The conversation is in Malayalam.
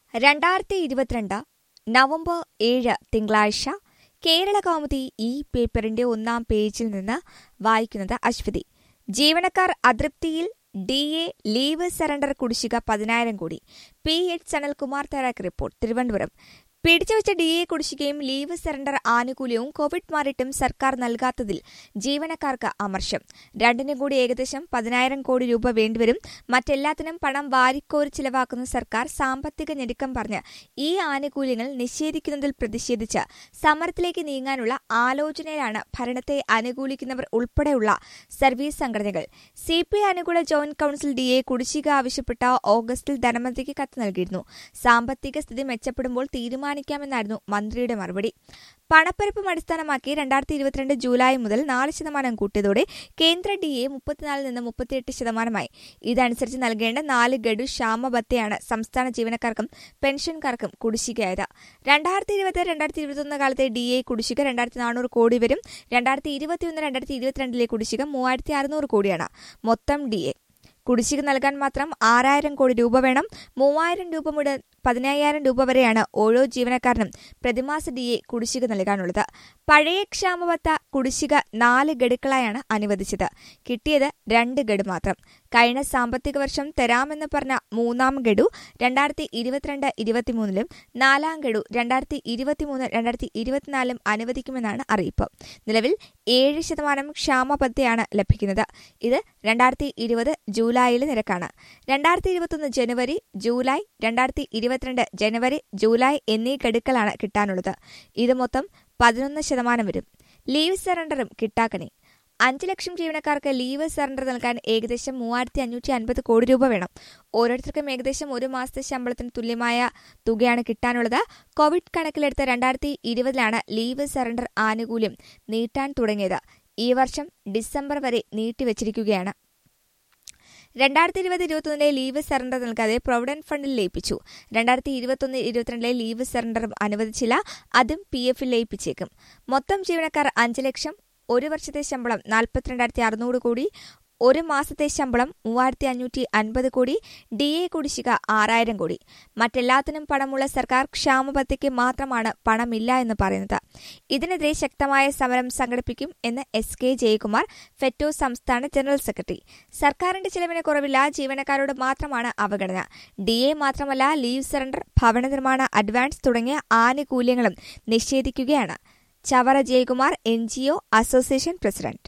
രണ്ടായിരത്തി ഇരുപത്തിരണ്ട് നവംബർ ഏഴ് തിങ്കളാഴ്ച കേരള കൗമുദി ഈ പേപ്പറിന്റെ ഒന്നാം പേജിൽ നിന്ന് വായിക്കുന്നത് അശ്വതി ജീവനക്കാർ അതൃപ്തിയിൽ ഡി എ ലീവ് സറണ്ടർ കുടിശ്ശിക പതിനായിരം കോടി പി എച്ച് സനൽകുമാർ തയ്യാറാക്കിയ റിപ്പോർട്ട് തിരുവനന്തപുരം പിടിച്ചുവച്ച ഡി എ കുടിശ്ശികയും ലീവ് സറണ്ടർ ആനുകൂല്യവും കോവിഡ് മാറിയിട്ടും സർക്കാർ നൽകാത്തതിൽ ജീവനക്കാർക്ക് അമർഷം രണ്ടിനും കൂടി ഏകദേശം പതിനായിരം കോടി രൂപ വേണ്ടിവരും മറ്റെല്ലാത്തിനും പണം വാരിക്കോരി ചിലവാക്കുന്ന സർക്കാർ സാമ്പത്തിക ഞെരുക്കം പറഞ്ഞ് ഈ ആനുകൂല്യങ്ങൾ നിഷേധിക്കുന്നതിൽ പ്രതിഷേധിച്ച് സമരത്തിലേക്ക് നീങ്ങാനുള്ള ആലോചനയിലാണ് ഭരണത്തെ അനുകൂലിക്കുന്നവർ ഉൾപ്പെടെയുള്ള സർവീസ് സംഘടനകൾ സി പി അനുകൂല ജോയിന്റ് കൌൺസിൽ ഡി എ കുടിശ്ശിക ആവശ്യപ്പെട്ട ഓഗസ്റ്റിൽ ധനമന്ത്രിക്ക് കത്ത് നൽകിയിരുന്നു സാമ്പത്തിക സ്ഥിതി മെച്ചപ്പെടുമ്പോൾ തീരുമാനിക്കാമെന്നായിരുന്നു മന്ത്രിയുടെ മറുപടി പണപ്പെരുപ്പം അടിസ്ഥാനമാക്കി രണ്ടായിരത്തി ഇരുപത്തിരണ്ട് ജൂലൈ മുതൽ നാല് ശതമാനം കൂട്ടിയതോടെ കേന്ദ്ര ഡി എ മുപ്പത്തിനാലിൽ നിന്ന് മുപ്പത്തിയെട്ട് ശതമാനമായി ഇതനുസരിച്ച് നൽകേണ്ട നാല് ഗഡു ക്ഷാമബത്തയാണ് സംസ്ഥാന ജീവനക്കാർക്കും പെൻഷൻകാർക്കും കുടിശ്ശികയായത് രണ്ടായിരത്തി ഇരുപത് രണ്ടായിരത്തി ഇരുപത്തൊന്ന് കാലത്തെ ഡി എ കുടിശ്ശിക രണ്ടായിരത്തി നാനൂറ് കോടി വരും രണ്ടായിരത്തി ഇരുപത്തിയൊന്ന് രണ്ടായിരത്തി ഇരുപത്തിരണ്ടിലെ കുടിശ്ശിക മൂവായിരത്തി അറുന്നൂറ് കോടിയാണ് മൊത്തം ഡി എ കുടിശ്ശിക നൽകാൻ മാത്രം ആറായിരം കോടി രൂപ വേണം മൂവായിരം രൂപ മുതൽ പതിനയ്യായിരം രൂപ വരെയാണ് ഓരോ ജീവനക്കാരനും പ്രതിമാസ ഡി എ കുടിശ്ശിക നൽകാനുള്ളത് പഴയ ക്ഷാമബത്ത കുടിശ്ശിക നാല് ഗഡുക്കളായാണ് അനുവദിച്ചത് കിട്ടിയത് രണ്ട് ഗഡു മാത്രം കഴിഞ്ഞ സാമ്പത്തിക വർഷം തരാമെന്ന് പറഞ്ഞ മൂന്നാം ഗഡു രണ്ടായിരത്തി ഇരുപത്തിരണ്ട് ഇരുപത്തിമൂന്നിലും നാലാം ഗഡു രണ്ടായിരത്തി ഇരുപത്തിമൂന്ന് രണ്ടായിരത്തി ഇരുപത്തിനാലിലും അനുവദിക്കുമെന്നാണ് അറിയിപ്പ് നിലവിൽ ഏഴ് ശതമാനം ക്ഷാമബത്തയാണ് ലഭിക്കുന്നത് ഇത് രണ്ടായിരത്തി ഇരുപത് ജൂലൈയിലെ നിരക്കാണ് രണ്ടായിരത്തി ഇരുപത്തൊന്ന് ജനുവരി ജൂലൈ രണ്ടായിരത്തി ഇരുപത്തിരണ്ട് ജനുവരി ജൂലൈ എന്നീ ഗഡുക്കളാണ് കിട്ടാനുള്ളത് ഇത് മൊത്തം പതിനൊന്ന് ശതമാനം വരും ലീവ് സറണ്ടറും കിട്ടാക്കണി അഞ്ച് ലക്ഷം ജീവനക്കാർക്ക് ലീവ് സറണ്ടർ നൽകാൻ ഏകദേശം മൂവായിരത്തി അഞ്ഞൂറ്റി അൻപത് കോടി രൂപ വേണം ഓരോരുത്തർക്കും ഏകദേശം ഒരു മാസത്തെ ശമ്പളത്തിന് തുല്യമായ തുകയാണ് കിട്ടാനുള്ളത് കോവിഡ് കണക്കിലെടുത്ത് രണ്ടായിരത്തി ഇരുപതിലാണ് ലീവ് സറണ്ടർ ആനുകൂല്യം നീട്ടാൻ തുടങ്ങിയത് ഈ വർഷം ഡിസംബർ വരെ നീട്ടിവച്ചിരിക്കുകയാണ് രണ്ടായിരത്തി ഇരുപത് ഇരുപത്തൊന്നിലെ ലീവ് സറണ്ടർ നൽകാതെ പ്രൊവിഡന്റ് ഫണ്ടിൽ ലയിപ്പിച്ചു രണ്ടായിരത്തി ഇരുപത്തൊന്ന് ഇരുപത്തിരണ്ടിലെ ലീവ് സറണ്ടറും അനുവദിച്ചില്ല അതും പി എഫിൽ ലയിപ്പിച്ചേക്കും മൊത്തം ജീവനക്കാർ അഞ്ച് ലക്ഷം ഒരു വർഷത്തെ ശമ്പളം നാൽപ്പത്തിരണ്ടായിരത്തി അറുന്നൂറ് കോടി ഒരു മാസത്തെ ശമ്പളം മൂവായിരത്തി അഞ്ഞൂറ്റി അൻപത് കോടി ഡി എ കുടിശ്ശിക ആറായിരം കോടി മറ്റെല്ലാത്തിനും പണമുള്ള സർക്കാർ ക്ഷാമബത്തയ്ക്ക് മാത്രമാണ് പണമില്ല എന്ന് പറയുന്നത് ഇതിനെതിരെ ശക്തമായ സമരം സംഘടിപ്പിക്കും എന്ന് എസ് കെ ജയകുമാർ ഫെറ്റോ സംസ്ഥാന ജനറൽ സെക്രട്ടറി സർക്കാരിന്റെ ചിലവിന് കുറവില്ല ജീവനക്കാരോട് മാത്രമാണ് അവഗണന ഡി എ മാത്രമല്ല ലീവ് സറണ്ടർ ഭവന നിർമ്മാണ അഡ്വാൻസ് തുടങ്ങിയ ആനുകൂല്യങ്ങളും നിഷേധിക്കുകയാണ് Chavara Jayakumar N association president